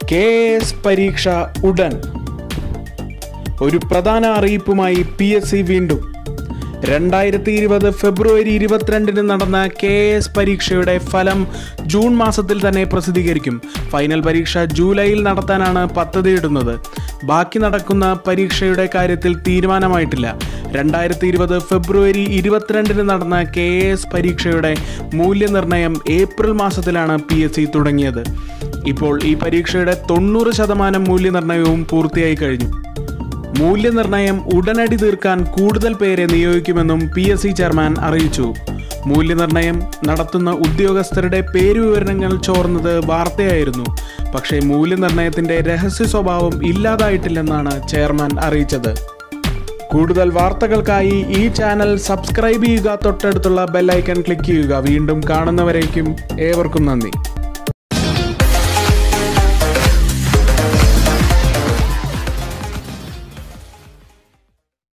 K S പരീക്ഷ ഉടൻ ഒരു പ്രധാന അറിയിപ്പുമായി പി എസ് സി വീണ്ടും രണ്ടായിരത്തി ഇരുപത് ഫെബ്രുവരി ഇരുപത്തിരണ്ടിന് നടന്ന കെ എസ് പരീക്ഷയുടെ ഫലം ജൂൺ മാസത്തിൽ തന്നെ പ്രസിദ്ധീകരിക്കും ഫൈനൽ പരീക്ഷ ജൂലൈയിൽ നടത്താനാണ് പദ്ധതിയിടുന്നത് ബാക്കി നടക്കുന്ന പരീക്ഷയുടെ കാര്യത്തിൽ തീരുമാനമായിട്ടില്ല രണ്ടായിരത്തി ഇരുപത് ഫെബ്രുവരി ഇരുപത്തിരണ്ടിന് നടന്ന കെ എസ് പരീക്ഷയുടെ മൂല്യനിർണ്ണയം ഏപ്രിൽ മാസത്തിലാണ് പി എസ് സി തുടങ്ങിയത് ഇപ്പോൾ ഈ പരീക്ഷയുടെ തൊണ്ണൂറ് ശതമാനം മൂല്യനിർണ്ണയവും പൂർത്തിയായി കഴിഞ്ഞു മൂല്യനിർണ്ണയം ഉടനടി തീർക്കാൻ കൂടുതൽ പേരെ നിയോഗിക്കുമെന്നും പി എസ് സി ചെയർമാൻ അറിയിച്ചു മൂല്യനിർണ്ണയം നടത്തുന്ന ഉദ്യോഗസ്ഥരുടെ പേരുവിവരങ്ങൾ ചോർന്നത് വാർത്തയായിരുന്നു പക്ഷേ മൂല്യനിർണ്ണയത്തിന്റെ രഹസ്യ സ്വഭാവം ഇല്ലാതായിട്ടില്ലെന്നാണ് ചെയർമാൻ അറിയിച്ചത് കൂടുതൽ വാർത്തകൾക്കായി ഈ ചാനൽ സബ്സ്ക്രൈബ് ചെയ്യുക തൊട്ടടുത്തുള്ള ബെല്ലൈക്കൺ ക്ലിക്ക് ചെയ്യുക വീണ്ടും കാണുന്നവരേക്കും ഏവർക്കും നന്ദി